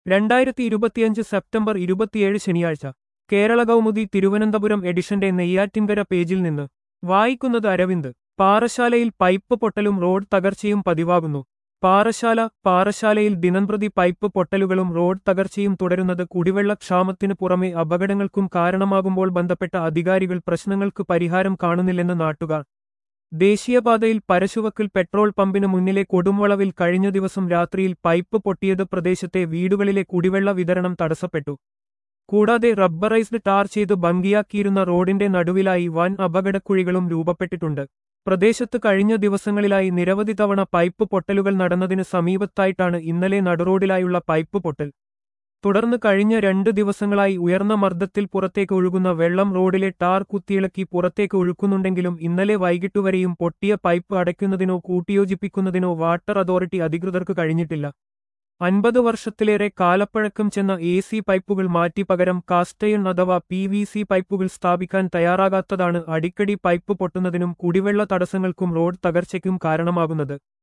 രണ്ടായിരത്തി ഇരുപത്തിയഞ്ച് സെപ്റ്റംബർ ഇരുപത്തിയേഴ് ശനിയാഴ്ച കേരള കൗമുദി തിരുവനന്തപുരം എഡിഷന്റെ നെയ്യാറ്റിൻകര പേജിൽ നിന്ന് വായിക്കുന്നത് അരവിന്ദ് പാറശാലയിൽ പൈപ്പ് പൊട്ടലും റോഡ് തകർച്ചയും പതിവാകുന്നു പാറശാല പാറശാലയിൽ ദിനംപ്രതി പൈപ്പ് പൊട്ടലുകളും റോഡ് തകർച്ചയും തുടരുന്നത് കുടിവെള്ള ക്ഷാമത്തിനു പുറമെ അപകടങ്ങൾക്കും കാരണമാകുമ്പോൾ ബന്ധപ്പെട്ട അധികാരികൾ പ്രശ്നങ്ങൾക്ക് പരിഹാരം കാണുന്നില്ലെന്ന് നാട്ടുകാർ ദേശീയപാതയിൽ പരശുവക്കിൽ പെട്രോൾ പമ്പിന് മുന്നിലെ കൊടുംവളവിൽ കഴിഞ്ഞ ദിവസം രാത്രിയിൽ പൈപ്പ് പൊട്ടിയത് പ്രദേശത്തെ വീടുകളിലെ കുടിവെള്ള വിതരണം തടസ്സപ്പെട്ടു കൂടാതെ റബ്ബറൈസ്ഡ് ടാർ ചെയ്ത് ഭംഗിയാക്കിയിരുന്ന റോഡിന്റെ നടുവിലായി വൻ അപകടക്കുഴികളും രൂപപ്പെട്ടിട്ടുണ്ട് പ്രദേശത്ത് കഴിഞ്ഞ ദിവസങ്ങളിലായി നിരവധി തവണ പൈപ്പ് പൊട്ടലുകൾ നടന്നതിന് സമീപത്തായിട്ടാണ് ഇന്നലെ നടുറോഡിലായുള്ള പൈപ്പ് പൊട്ടൽ തുടർന്ന് കഴിഞ്ഞ രണ്ട് ദിവസങ്ങളായി ഉയർന്ന മർദ്ദത്തിൽ പുറത്തേക്ക് ഒഴുകുന്ന വെള്ളം റോഡിലെ ടാർ കുത്തിയിളക്കി പുറത്തേക്ക് ഒഴുക്കുന്നുണ്ടെങ്കിലും ഇന്നലെ വൈകിട്ടുവരെയും പൊട്ടിയ പൈപ്പ് അടയ്ക്കുന്നതിനോ കൂട്ടിയോജിപ്പിക്കുന്നതിനോ വാട്ടർ അതോറിറ്റി അധികൃതർക്ക് കഴിഞ്ഞിട്ടില്ല അൻപത് വർഷത്തിലേറെ കാലപ്പഴക്കം ചെന്ന എ സി പൈപ്പുകൾ മാറ്റി പകരം കാസ്റ്റയൺ അഥവാ പി വി സി പൈപ്പുകൾ സ്ഥാപിക്കാൻ തയ്യാറാകാത്തതാണ് അടിക്കടി പൈപ്പ് പൊട്ടുന്നതിനും കുടിവെള്ള തടസ്സങ്ങൾക്കും റോഡ് തകർച്ചയ്ക്കും കാരണമാകുന്നത്